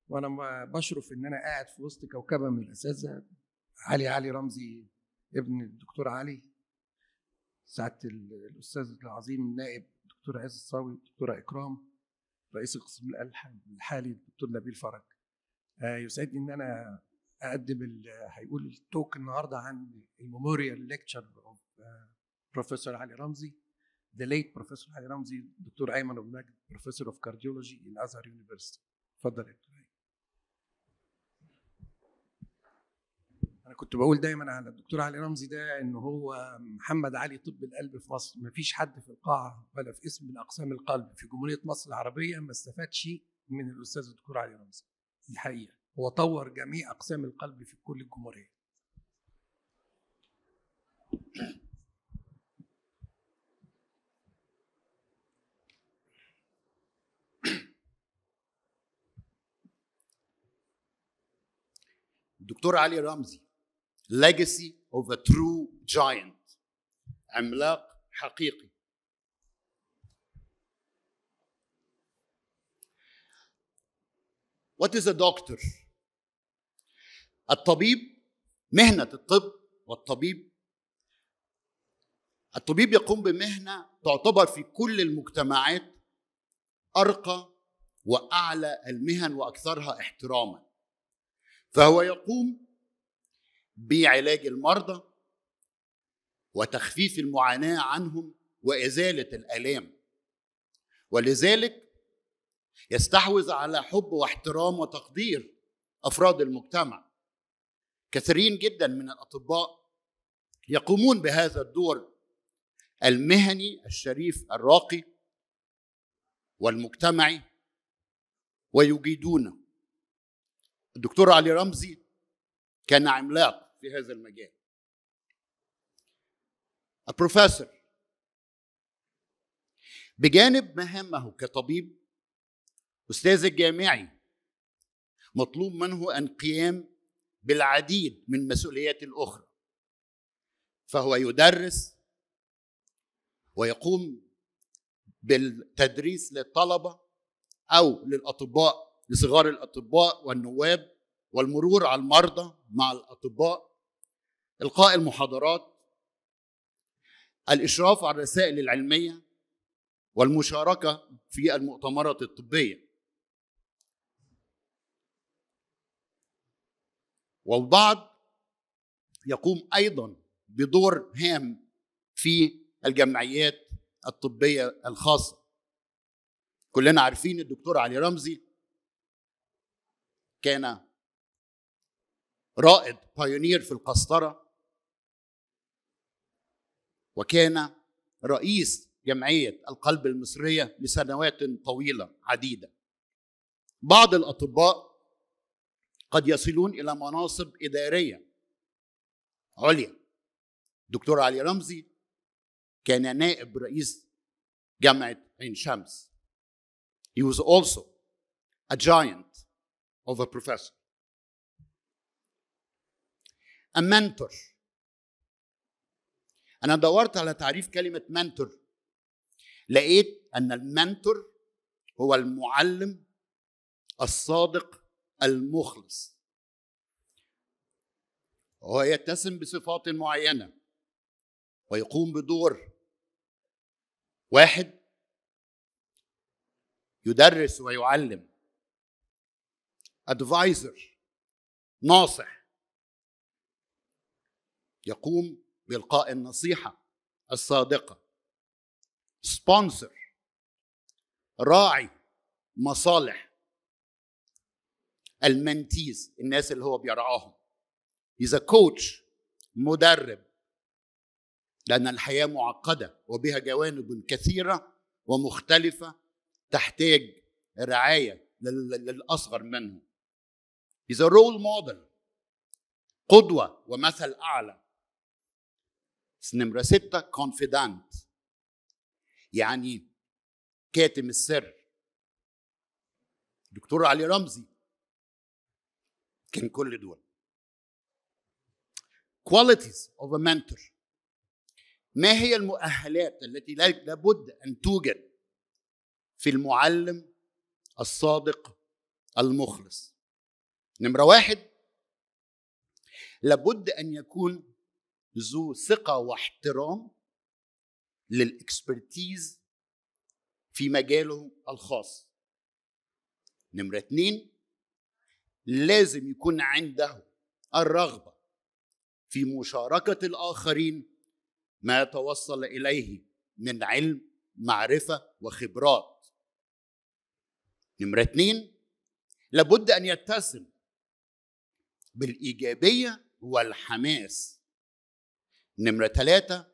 وانا ما بشرف ان انا قاعد في وسط كوكبه من الاساتذه علي علي رمزي ابن الدكتور علي سعاده ال- الاستاذ العظيم النائب الدكتور عز الصاوي الدكتور اكرام رئيس القسم الح- الحالي الدكتور نبيل فرج آه، يسعدني ان انا اقدم ال- هيقول التوك النهارده عن الميموريال ليكتشر اوف بروفيسور علي رمزي the late بروفيسور علي رمزي دكتور ايمن ابو مجد بروفيسور اوف كارديولوجي in ازهر يونيفرستي اتفضل يا دكتور أيمن. انا كنت بقول دايما على الدكتور علي رمزي ده ان هو محمد علي طب القلب في مصر ما فيش حد في القاعه ولا في اسم من اقسام القلب في جمهوريه مصر العربيه ما استفاد شيء من الاستاذ الدكتور علي رمزي دي حقيقه هو طور جميع اقسام القلب في كل الجمهوريه الدكتور علي رمزي legacy of a true giant عملاق حقيقي What is a doctor? الطبيب مهنة الطب والطبيب الطبيب يقوم بمهنة تعتبر في كل المجتمعات أرقى وأعلى المهن وأكثرها احتراما فهو يقوم بعلاج المرضى وتخفيف المعاناه عنهم وازاله الالام ولذلك يستحوذ على حب واحترام وتقدير افراد المجتمع كثيرين جدا من الاطباء يقومون بهذا الدور المهني الشريف الراقي والمجتمعي ويجيدونه الدكتور علي رمزي كان عملاق في هذا المجال البروفيسور بجانب مهامه كطبيب استاذ الجامعي مطلوب منه القيام بالعديد من المسؤوليات الاخرى فهو يدرس ويقوم بالتدريس للطلبه او للاطباء لصغار الاطباء والنواب والمرور على المرضى مع الاطباء القاء المحاضرات الاشراف على الرسائل العلميه والمشاركه في المؤتمرات الطبيه والبعض يقوم ايضا بدور هام في الجمعيات الطبيه الخاصه كلنا عارفين الدكتور علي رمزي كان رائد بايونير في القسطرة وكان رئيس جمعية القلب المصرية لسنوات طويلة عديدة بعض الأطباء قد يصلون إلى مناصب إدارية عليا دكتور علي رمزي كان نائب رئيس جامعة عين شمس He was also a giant of a professor. A mentor. أنا دورت على تعريف كلمة منتور لقيت أن المنتور هو المعلم الصادق المخلص هو يتسم بصفات معينة ويقوم بدور واحد يدرس ويعلم ادفايزر ناصح يقوم بالقاء النصيحه الصادقه سبونسر راعي مصالح المنتيز الناس اللي هو بيرعاهم إذا كوتش مدرب لأن الحياة معقدة وبها جوانب كثيرة ومختلفة تحتاج رعاية لل- للأصغر منه إذا رول موديل قدوة ومثل أعلى نمرة ستة كونفيدانت يعني كاتم السر دكتور علي رمزي كان كل دول qualities of a mentor ما هي المؤهلات التي لا- لابد ان توجد في المعلم الصادق المخلص نمرة واحد لابد أن يكون ذو ثقة واحترام للإكسبرتيز في مجاله الخاص نمرة اتنين لازم يكون عنده الرغبة في مشاركة الآخرين ما توصل إليه من علم معرفة وخبرات نمرة اتنين لابد أن يتسم بالإيجابية والحماس نمرة ثلاثة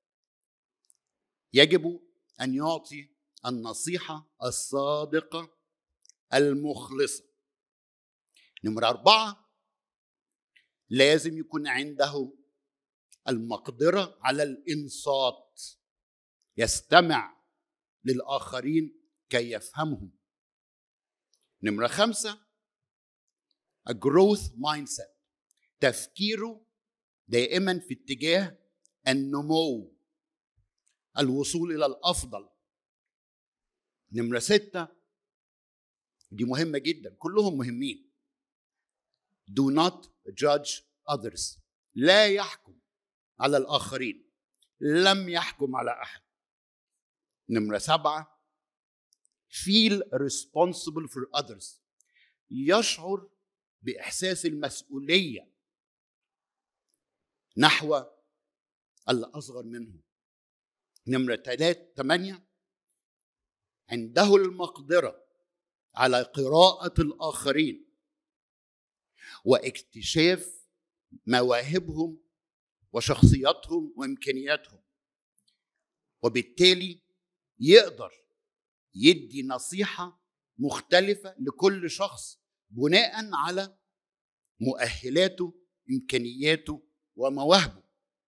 يجب أن يعطي النصيحة الصادقة المخلصة نمرة أربعة لازم يكون عنده المقدرة على الإنصات يستمع للآخرين كي يفهمهم نمرة خمسة a growth mindset تفكيره دائما في اتجاه النمو الوصول إلى الأفضل نمرة ستة دي مهمة جدا كلهم مهمين do not judge others لا يحكم على الآخرين لم يحكم على أحد نمرة سبعة feel responsible for others يشعر بإحساس المسؤولية نحو الأصغر منه نمرة ثلاثة ثمانية عنده المقدرة على قراءة الآخرين واكتشاف مواهبهم وشخصياتهم وإمكانياتهم وبالتالي يقدر يدي نصيحة مختلفة لكل شخص بناء على مؤهلاته إمكانياته ومواهبه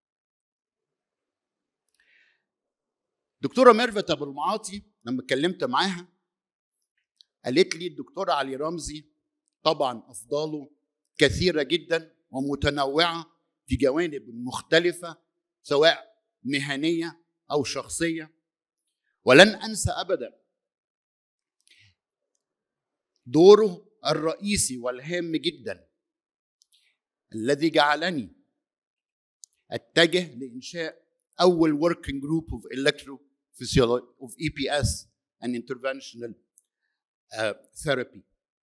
دكتورة ميرفت أبو المعاطي لما اتكلمت معاها قالت لي الدكتور علي رمزي طبعا أفضاله كثيرة جدا ومتنوعة في جوانب مختلفة سواء مهنية أو شخصية ولن أنسى أبدا دوره الرئيسي والهام جدا الذي جعلني اتجه لانشاء اول working group of electrophysiology of EPS and interventional uh, therapy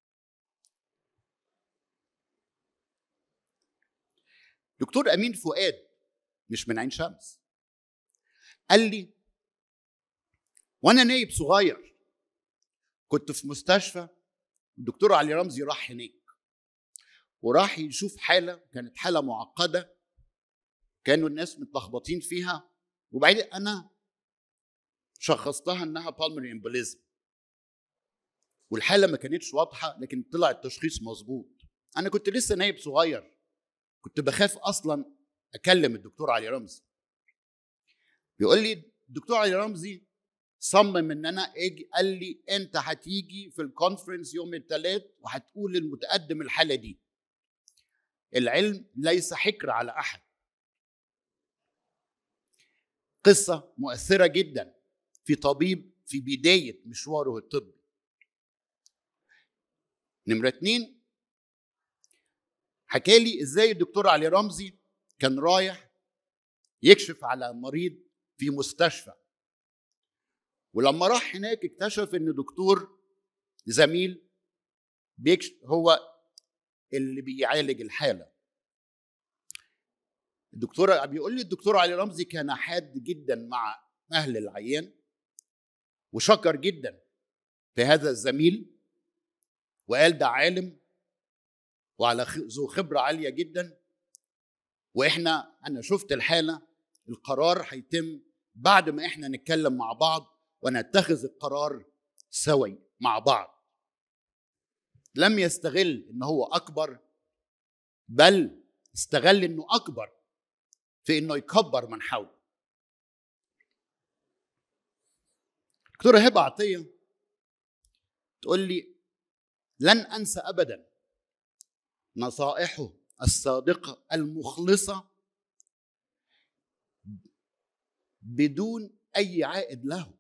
دكتور امين فؤاد مش من عين شمس قال لي وانا نايب صغير كنت في مستشفى الدكتور علي رمزي راح هناك وراح يشوف حاله كانت حاله معقده كانوا الناس متلخبطين فيها وبعدين انا شخصتها انها بالمري امبوليزم والحاله ما كانتش واضحه لكن طلع التشخيص مظبوط انا كنت لسه نايب صغير كنت بخاف اصلا اكلم الدكتور علي رمزي بيقول لي الدكتور علي رمزي صمم ان انا اجي قال لي انت هتيجي في الكونفرنس يوم الثلاث وهتقول للمتقدم الحاله دي العلم ليس حكر على احد قصه مؤثره جدا في طبيب في بدايه مشواره الطبي نمره اتنين حكالي ازاي الدكتور علي رمزي كان رايح يكشف على مريض في مستشفى ولما راح هناك اكتشف ان دكتور زميل بيكشف هو اللي بيعالج الحاله الدكتور بيقول لي الدكتور علي رمزي كان حاد جدا مع اهل العيان وشكر جدا في هذا الزميل وقال ده عالم وعلى ذو خبره عاليه جدا واحنا انا شفت الحاله القرار هيتم بعد ما احنا نتكلم مع بعض ونتخذ القرار سوي مع بعض لم يستغل ان هو اكبر بل استغل انه اكبر في انه يكبر من حوله دكتورة هبة عطية تقول لي لن أنسى أبدا نصائحه الصادقة المخلصة بدون أي عائد له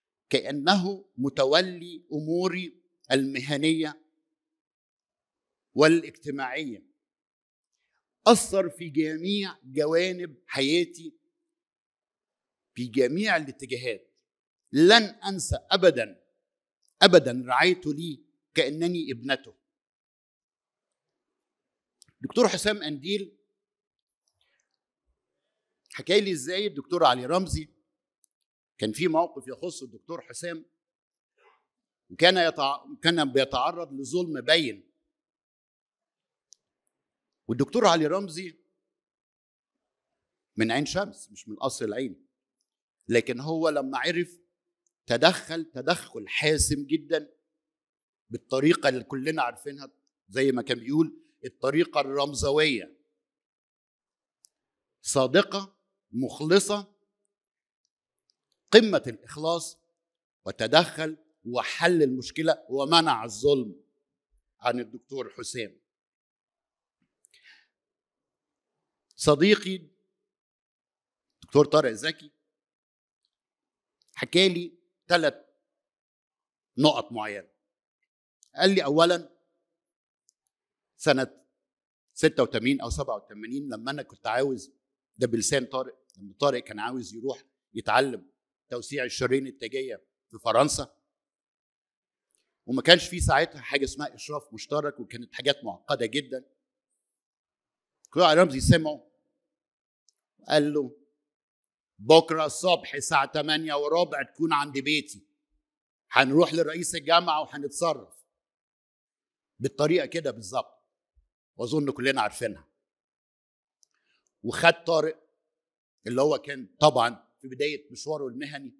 كأنه متولي أموري المهنية والاجتماعيه اثر في جميع جوانب حياتي في جميع الاتجاهات لن انسى ابدا ابدا رعايته لي كانني ابنته دكتور حسام انديل حكى لي ازاي الدكتور علي رمزي كان في موقف يخص الدكتور حسام وكان يتع... كان بيتعرض لظلم بين والدكتور علي رمزي من عين شمس مش من قصر العين لكن هو لما عرف تدخل تدخل حاسم جدا بالطريقه اللي كلنا عارفينها زي ما كان بيقول الطريقه الرمزويه صادقه مخلصه قمه الاخلاص وتدخل وحل المشكله ومنع الظلم عن الدكتور حسام صديقي دكتور طارق زكي حكى لي ثلاث نقط معينه قال لي اولا سنه 86 او 87 لما انا كنت عاوز ده بلسان طارق لما طارق كان عاوز يروح يتعلم توسيع الشرايين التاجيه في فرنسا وما كانش في ساعتها حاجه اسمها اشراف مشترك وكانت حاجات معقده جدا كل رمزي سمعه قال له بكره الصبح الساعه 8 وربع تكون عند بيتي هنروح لرئيس الجامعه وهنتصرف بالطريقه كده بالظبط واظن كلنا عارفينها وخد طارق اللي هو كان طبعا في بدايه مشواره المهني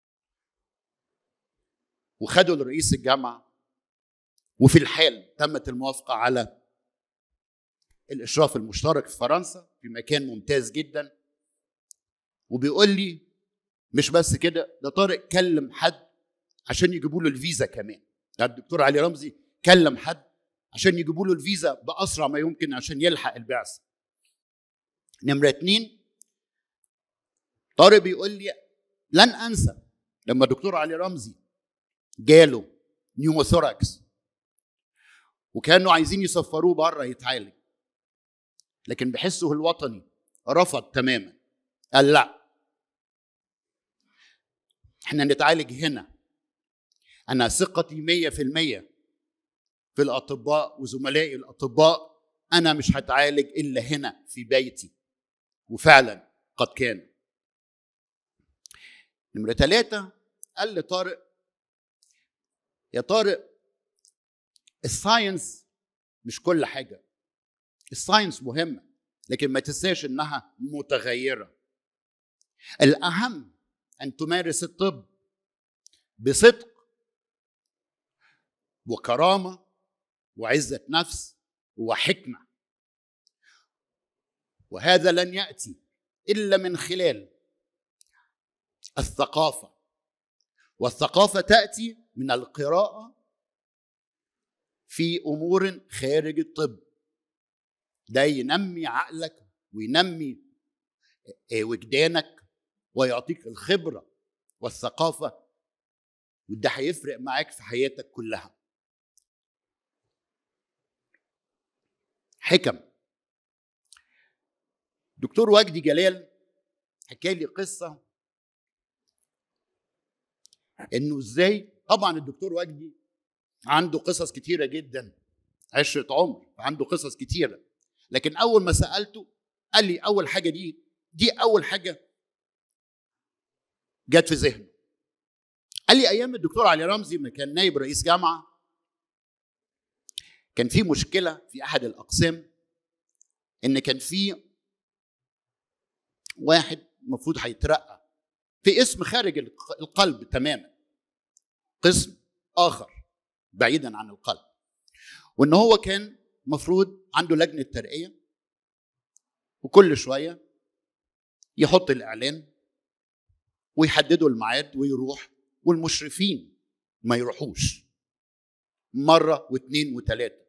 وخده لرئيس الجامعه وفي الحال تمت الموافقه على الاشراف المشترك في فرنسا في مكان ممتاز جدا وبيقول لي مش بس كده ده طارق كلم حد عشان يجيبوا له الفيزا كمان يعني الدكتور علي رمزي كلم حد عشان يجيبوا له الفيزا باسرع ما يمكن عشان يلحق البعثه نمره اتنين طارق بيقول لي لن انسى لما الدكتور علي رمزي جاله نيوموثوراكس وكانوا عايزين يسفروه بره يتعالج لكن بحسه الوطني رفض تماما قال لا احنا نتعالج هنا انا ثقتي مية في المية في الاطباء وزملائي الاطباء انا مش هتعالج الا هنا في بيتي وفعلا قد كان نمرة ثلاثة قال لطارق يا طارق الساينس مش كل حاجة الساينس مهمة لكن ما تنساش انها متغيرة الأهم أن تمارس الطب بصدق وكرامة وعزة نفس وحكمة وهذا لن يأتي إلا من خلال الثقافة والثقافة تأتي من القراءة في أمور خارج الطب ده ينمي عقلك وينمي وجدانك ويعطيك الخبرة والثقافة وده هيفرق معاك في حياتك كلها حكم دكتور وجدي جلال حكى لي قصة انه ازاي طبعا الدكتور وجدي عنده قصص كتيرة جدا عشرة عمر عنده قصص كتيرة لكن أول ما سألته قال لي أول حاجة دي دي أول حاجة جت في ذهنه قال لي ايام الدكتور علي رمزي ما كان نائب رئيس جامعه كان في مشكله في احد الاقسام ان كان في واحد المفروض هيترقى في اسم خارج القلب تماما قسم اخر بعيدا عن القلب وان هو كان مفروض عنده لجنه ترقيه وكل شويه يحط الاعلان ويحددوا الميعاد ويروح والمشرفين ما يروحوش مرة واثنين وثلاثة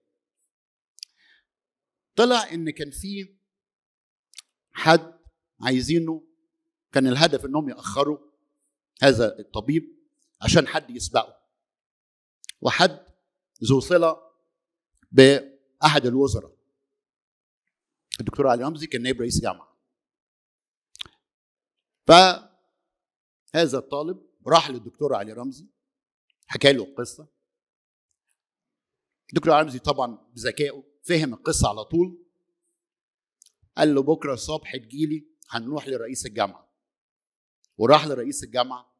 طلع ان كان في حد عايزينه كان الهدف انهم يأخروا هذا الطبيب عشان حد يسبقه وحد ذو صلة احد الوزراء الدكتور علي رمزي كان نائب رئيس جامعه فهذا الطالب راح للدكتور علي رمزي حكى له القصه الدكتور علي رمزي طبعا بذكائه فهم القصه على طول قال له بكره الصبح تجيلي هنروح لرئيس الجامعه وراح لرئيس الجامعه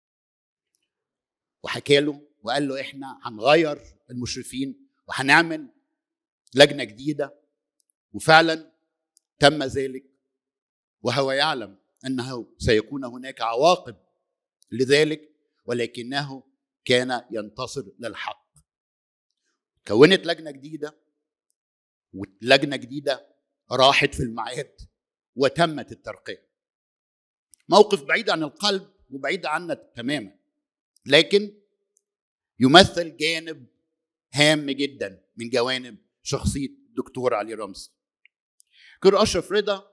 وحكى له وقال له احنا هنغير المشرفين وهنعمل لجنه جديده وفعلا تم ذلك وهو يعلم انه سيكون هناك عواقب لذلك ولكنه كان ينتصر للحق كونت لجنه جديده ولجنه جديده راحت في الميعاد وتمت الترقيه موقف بعيد عن القلب وبعيد عنا تماما لكن يمثل جانب هام جدا من جوانب شخصيه الدكتور علي رمزي دكتور اشرف رضا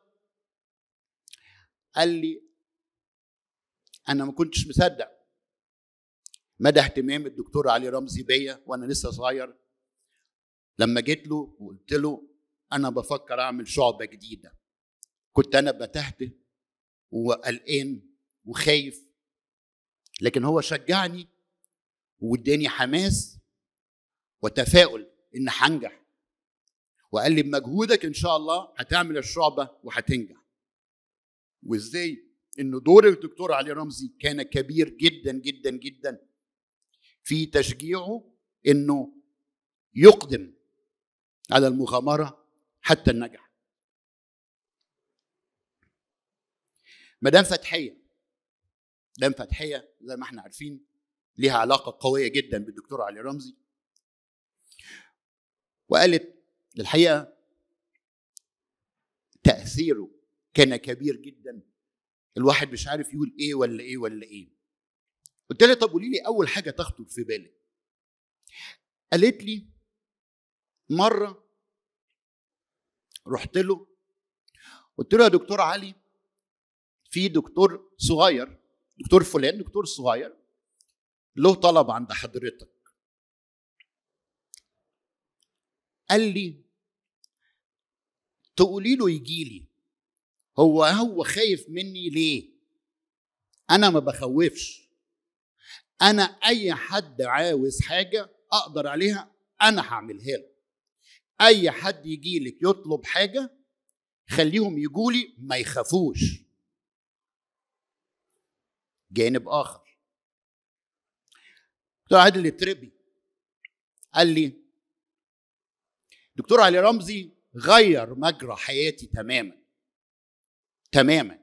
قال لي انا ما كنتش مصدق مدى اهتمام الدكتور علي رمزي بيا وانا لسه صغير لما جيت له وقلت له انا بفكر اعمل شعبه جديده كنت انا بتهته وقلقان وخايف لكن هو شجعني واداني حماس وتفاؤل ان هنجح وقال لي بمجهودك ان شاء الله هتعمل الشعبه وهتنجح وازاي ان دور الدكتور علي رمزي كان كبير جدا جدا جدا في تشجيعه انه يقدم على المغامره حتى النجاح مدام فتحيه مدام فتحيه زي ما احنا عارفين ليها علاقه قويه جدا بالدكتور علي رمزي وقالت الحقيقه تاثيره كان كبير جدا الواحد مش عارف يقول ايه ولا ايه ولا ايه قلت لها طب قولي لي اول حاجه تخطر في بالك قالت لي مره رحت له قلت له يا دكتور علي في دكتور صغير دكتور فلان دكتور صغير له طلب عند حضرتك قال لي تقولي له يجي لي هو هو خايف مني ليه انا ما بخوفش انا اي حد عاوز حاجه اقدر عليها انا هعملها له اي حد يجي لك يطلب حاجه خليهم يجوا لي ما يخافوش جانب اخر دكتور عادل التربي قال لي دكتور علي رمزي غير مجرى حياتي تماما تماما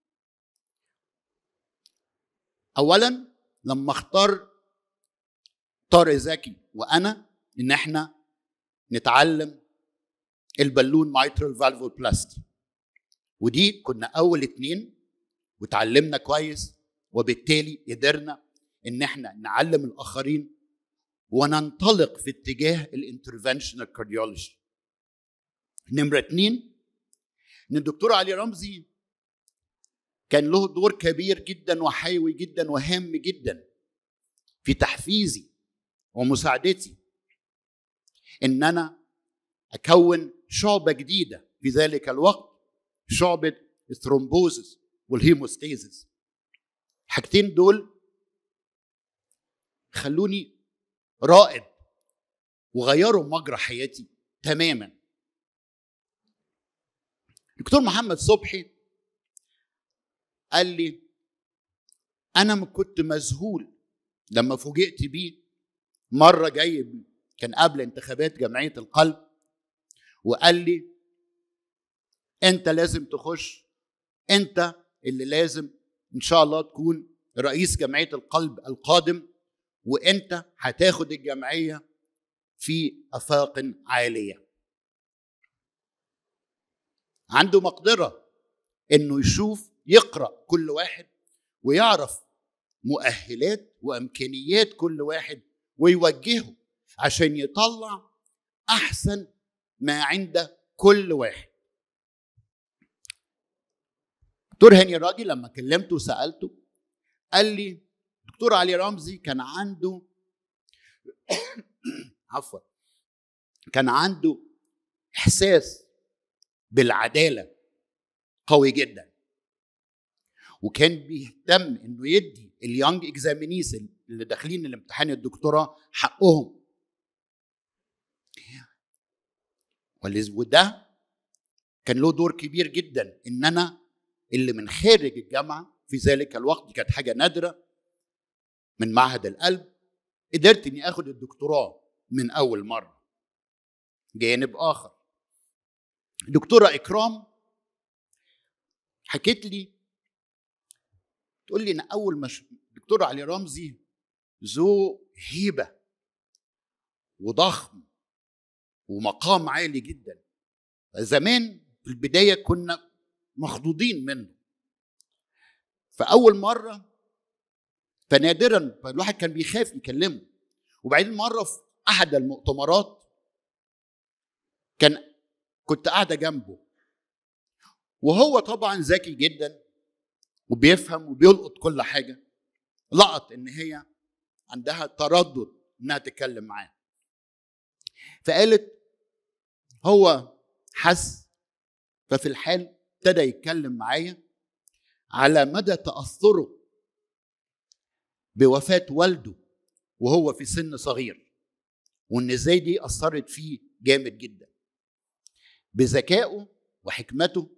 اولا لما اختار طارق زكي وانا ان احنا نتعلم البالون مايترال فالفول بلاستي ودي كنا اول اتنين وتعلمنا كويس وبالتالي قدرنا ان احنا نعلم الاخرين وننطلق في اتجاه الانترفنشنال كارديولوجي نمرة اتنين ان الدكتور علي رمزي كان له دور كبير جدا وحيوي جدا وهام جدا في تحفيزي ومساعدتي ان انا اكون شعبة جديدة في ذلك الوقت شعبة الثرومبوزس والهيموستيزس الحاجتين دول خلوني رائد وغيروا مجرى حياتي تماما دكتور محمد صبحي قال لي انا ما كنت مذهول لما فوجئت بيه مره جاي كان قبل انتخابات جمعيه القلب وقال لي انت لازم تخش انت اللي لازم ان شاء الله تكون رئيس جمعيه القلب القادم وانت هتاخد الجمعيه في افاق عاليه عنده مقدره انه يشوف يقرا كل واحد ويعرف مؤهلات وامكانيات كل واحد ويوجهه عشان يطلع احسن ما عند كل واحد دكتور هاني راجي لما كلمته وسالته قال لي دكتور علي رمزي كان عنده عفوا كان عنده احساس بالعداله قوي جدا وكان بيهتم انه يدي اليونج اكزامينيز اللي داخلين الامتحان الدكتوراه حقهم ولز- وده كان له دور كبير جدا ان انا اللي من خارج الجامعه في ذلك الوقت دي كانت حاجه نادره من معهد القلب قدرت اني اخد الدكتوراه من اول مره جانب اخر دكتوره اكرام حكيت لي تقول لي ان اول ما ش- دكتور علي رمزي ذو هيبه وضخم ومقام عالي جدا زمان في البدايه كنا مخضوضين منه فاول مره فنادرا فالواحد كان بيخاف يكلمه وبعدين مره في احد المؤتمرات كان كنت قاعده جنبه وهو طبعا ذكي جدا وبيفهم وبيلقط كل حاجه لقط ان هي عندها تردد انها تتكلم معاه فقالت هو حس ففي الحال ابتدى يتكلم معايا على مدى تاثره بوفاه والده وهو في سن صغير وان ازاي دي اثرت فيه جامد جدا بذكائه وحكمته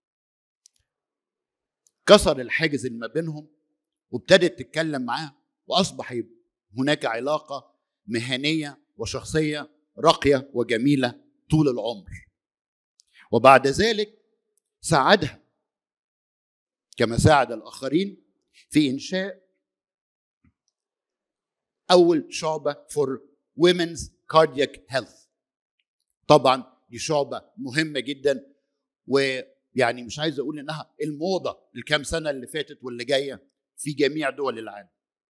كسر الحاجز اللي ما بينهم وابتدت تتكلم معاه واصبح يبقى هناك علاقه مهنيه وشخصيه راقيه وجميله طول العمر وبعد ذلك ساعدها كما ساعد الاخرين في انشاء اول شعبه فور ويمنز كاردياك هيلث طبعا دي شعبه مهمه جدا ويعني مش عايز اقول انها الموضه الكام سنه اللي فاتت واللي جايه في جميع دول العالم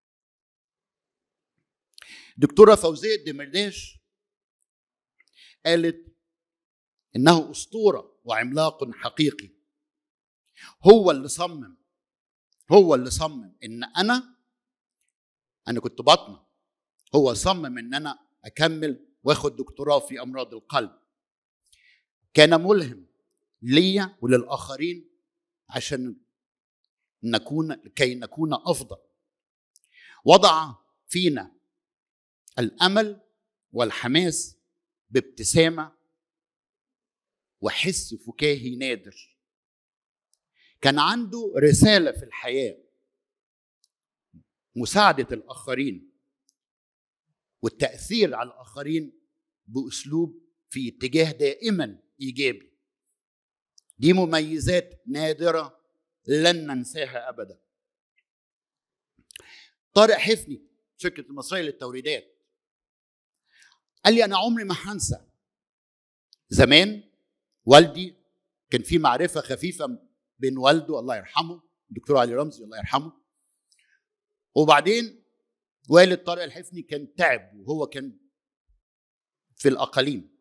دكتوره فوزيه الدمرداش قالت انه اسطوره وعملاق حقيقي هو اللي صمم هو اللي صمم ان انا انا كنت بطنه هو صمم ان انا اكمل واخد دكتوراه في امراض القلب كان ملهم ليا وللاخرين عشان نكون كي نكون افضل وضع فينا الامل والحماس بابتسامه وحس فكاهي نادر كان عنده رساله في الحياه مساعده الاخرين والتاثير على الاخرين باسلوب في اتجاه دائما ايجابي دي مميزات نادره لن ننساها ابدا طارق حفني شركه المصريه للتوريدات قال لي انا عمري ما هنسى زمان والدي كان في معرفه خفيفه بين والده الله يرحمه الدكتور علي رمزي الله يرحمه وبعدين والد طارق الحفني كان تعب وهو كان في الاقاليم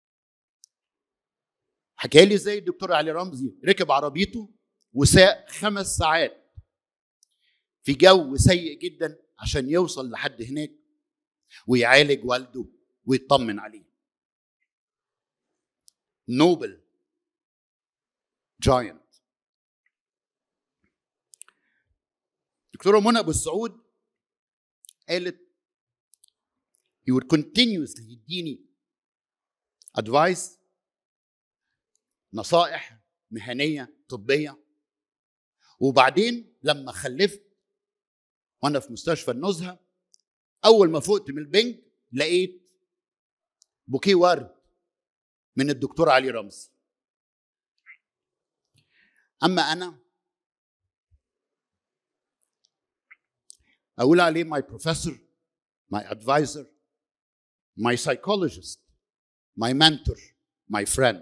حكى لي ازاي الدكتور علي رمزي ركب عربيته وساق خمس ساعات في جو سيء جدا عشان يوصل لحد هناك ويعالج والده ويطمن عليه نوبل جاينت دكتورة منى أبو السعود قالت he would continuously يديني advice نصائح مهنية طبية وبعدين لما خلفت وانا في مستشفى النزهة اول ما فقت من البنج لقيت بوكيه ورد من الدكتور علي رمزي اما انا اقول عليه my professor my advisor my psychologist my mentor my friend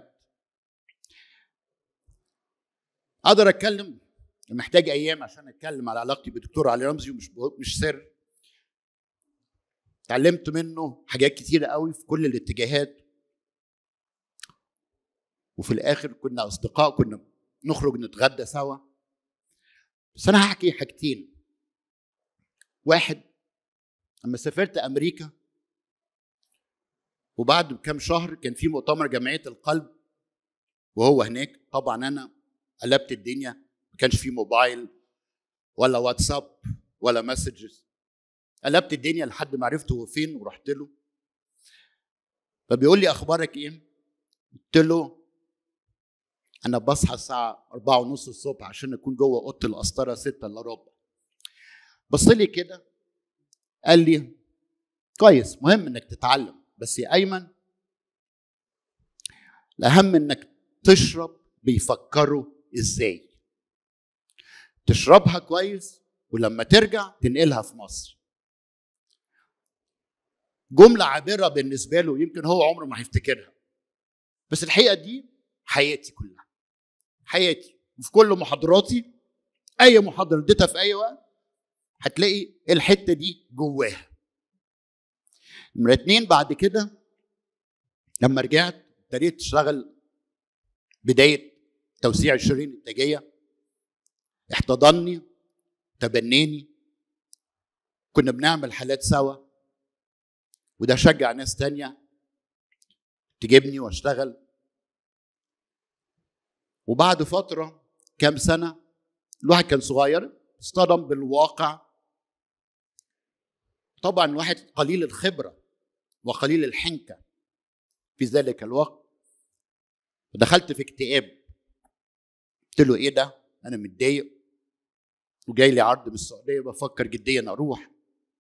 اقدر اتكلم محتاج ايام عشان اتكلم على علاقتي بالدكتور علي رمزي ومش مش سر اتعلمت منه حاجات كتيرة قوي في كل الاتجاهات وفي الاخر كنا اصدقاء كنا نخرج نتغدى سوا بس انا هحكي حاجتين واحد لما سافرت امريكا وبعد كام شهر كان في مؤتمر جمعيه القلب وهو هناك طبعا انا قلبت الدنيا ما كانش في موبايل ولا واتساب ولا مسجز قلبت الدنيا لحد ما عرفت هو فين ورحت له فبيقول لي اخبارك ايه قلت له انا بصحى الساعه أربعة ونص الصبح عشان اكون جوه اوضه القسطره ستة الا ربع بص لي كده قال لي كويس مهم انك تتعلم بس يا ايمن الاهم انك تشرب بيفكروا ازاي تشربها كويس ولما ترجع تنقلها في مصر جملة عابرة بالنسبة له يمكن هو عمره ما هيفتكرها بس الحقيقة دي حياتي كلها حياتي وفي كل محاضراتي أي محاضرة اديتها في أي وقت هتلاقي الحتة دي جواها نمرة اتنين بعد كده لما رجعت ابتديت اشتغل بداية توسيع الشرايين التاجية احتضني تبناني كنا بنعمل حالات سوا وده شجع ناس تانية تجيبني واشتغل وبعد فترة كام سنة الواحد كان صغير اصطدم بالواقع طبعا الواحد قليل الخبرة وقليل الحنكة في ذلك الوقت ودخلت في اكتئاب قلت له ايه ده انا متضايق وجاي لي عرض من السعوديه بفكر جديا اروح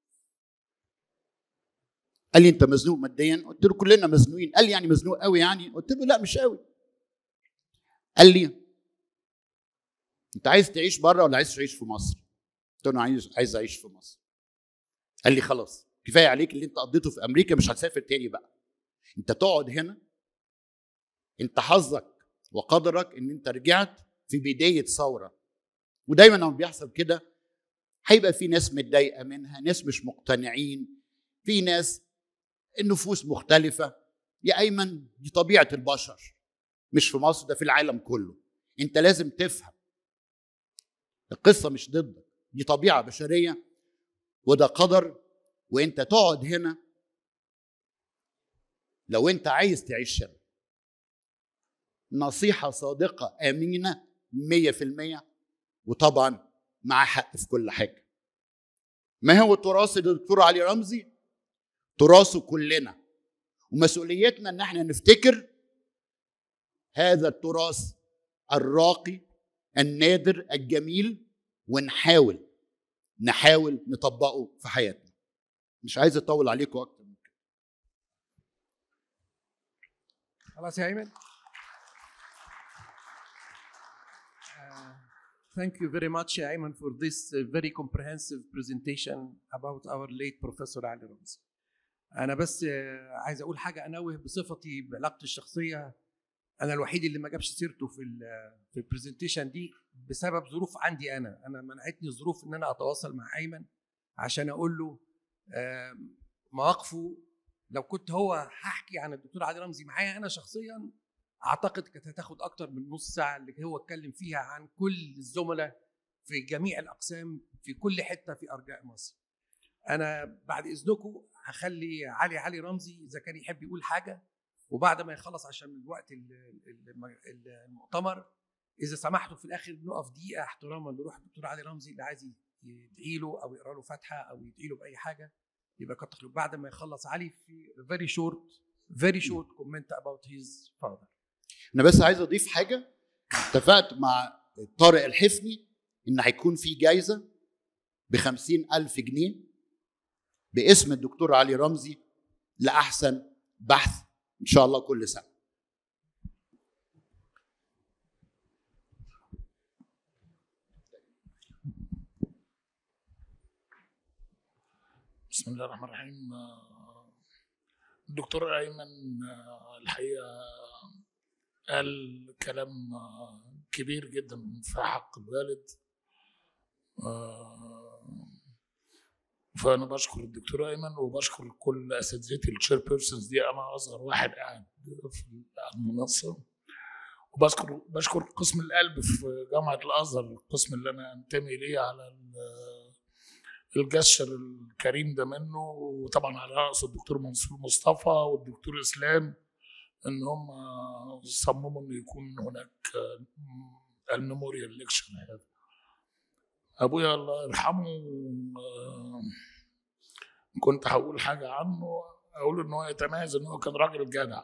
قال لي انت مزنوق ماديا قلت له كلنا مزنوقين قال لي يعني مزنوق قوي يعني قلت له لا مش قوي قال لي انت عايز تعيش بره ولا عايز تعيش في مصر قلت له عايز عايز اعيش في مصر قال لي خلاص كفايه عليك اللي انت قضيته في امريكا مش هتسافر تاني بقى انت تقعد هنا انت حظك وقدرك ان انت رجعت في بدايه ثوره ودايما لما بيحصل كده هيبقى في ناس متضايقه منها ناس مش مقتنعين في ناس النفوس مختلفه يا ايمن دي طبيعه البشر مش في مصر ده في العالم كله انت لازم تفهم القصه مش ضدك دي طبيعه بشريه وده قدر وانت تقعد هنا لو انت عايز تعيش هنا نصيحة صادقة أمينة مية في المية وطبعا مع حق في كل حاجة ما هو تراث الدكتور علي رمزي تراثه كلنا ومسؤوليتنا ان احنا نفتكر هذا التراث الراقي النادر الجميل ونحاول نحاول نطبقه في حياتنا مش عايز اطول عليكم اكتر من كده خلاص يا ايمن Uh, thank you very much, Ayman, for this uh, very comprehensive presentation about our late Professor Ali Ramzi. أنا بس uh, عايز أقول حاجة أنوه بصفتي بعلاقتي الشخصية أنا الوحيد اللي ما جابش سيرته في ال في البرزنتيشن دي بسبب ظروف عندي أنا، أنا منعتني الظروف إن أنا أتواصل مع أيمن عشان أقول له uh, مواقفه لو كنت هو هحكي عن الدكتور علي رمزي معايا أنا شخصيا اعتقد كانت هتاخد اكتر من نص ساعه اللي هو اتكلم فيها عن كل الزملاء في جميع الاقسام في كل حته في ارجاء مصر. انا بعد اذنكم هخلي علي علي رمزي اذا كان يحب يقول حاجه وبعد ما يخلص عشان من وقت المؤتمر اذا سمحتوا في الاخر نقف دقيقه احتراما لروح الدكتور علي رمزي اللي عايز يدعي له او يقرا له فاتحه او يدعي له باي حاجه يبقى كتر خيره بعد ما يخلص علي في very short very short comment about his father. انا بس عايز اضيف حاجه اتفقت مع طارق الحفني ان هيكون في جايزه ب ألف جنيه باسم الدكتور علي رمزي لاحسن بحث ان شاء الله كل سنه بسم الله الرحمن الرحيم الدكتور ايمن الحقيقه قال كلام كبير جدا في حق الوالد فانا بشكر الدكتور ايمن وبشكر كل اساتذتي الشير بيرسونز دي انا اصغر واحد قاعد في المنصه وبشكر بشكر قسم القلب في جامعه الازهر القسم اللي انا انتمي ليه على الجشر الكريم ده منه وطبعا على رأس الدكتور منصور مصطفى والدكتور اسلام ان هم صمموا انه يكون هناك الميموريال ليكشر هذا ابويا الله يرحمه آه، كنت هقول حاجه عنه اقول ان هو يتميز ان هو كان راجل جدع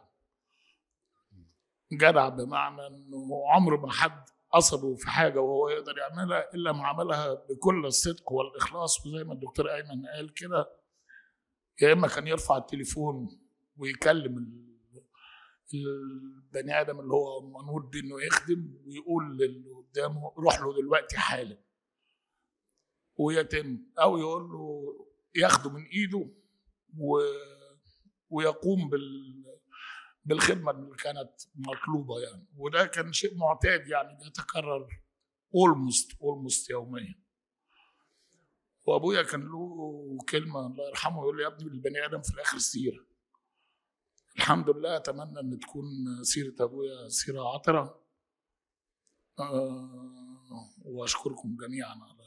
جدع بمعنى انه عمر ما حد قصده في حاجه وهو يقدر يعملها الا ما عملها بكل الصدق والاخلاص وزي ما الدكتور ايمن قال كده يا اما كان يرفع التليفون ويكلم ال- البني ادم اللي هو منوط بيه انه يخدم ويقول للي قدامه روح له دلوقتي حالا ويتم او يقول له ياخده من ايده و... ويقوم بال بالخدمه اللي كانت مطلوبه يعني وده كان شيء معتاد يعني بيتكرر اولموست اولموست يوميا وابويا كان له كلمه الله يرحمه يقول لي يا ابني البني ادم في الاخر سيره الحمد لله اتمنى ان تكون سيره ابويا سيره عطره آه واشكركم جميعا على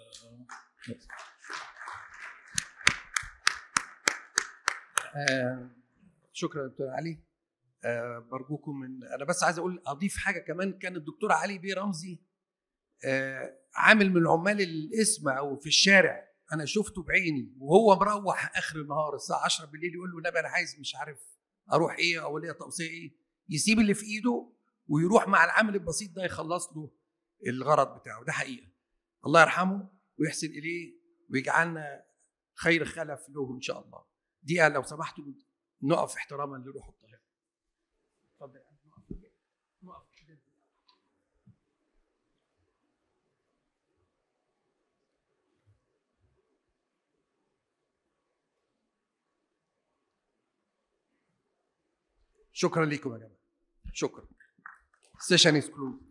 آه شكرا دكتور علي آه برجوكم من انا بس عايز اقول اضيف حاجه كمان كان الدكتور علي بيه رمزي آه عامل من عمال القسم او في الشارع انا شفته بعيني وهو مروح اخر النهار الساعه 10 بالليل يقول له نبي انا عايز مش عارف اروح ايه او ليا توصيه ايه يسيب اللي في ايده ويروح مع العامل البسيط ده يخلص له الغرض بتاعه ده حقيقه الله يرحمه ويحسن اليه ويجعلنا خير خلف له ان شاء الله دقيقه لو سمحتوا نقف احتراما لروح الطاهره اتفضل يا عم، نقف. نقف كده. شكرا لكم يا جماعه شكرا سيشن از كلوز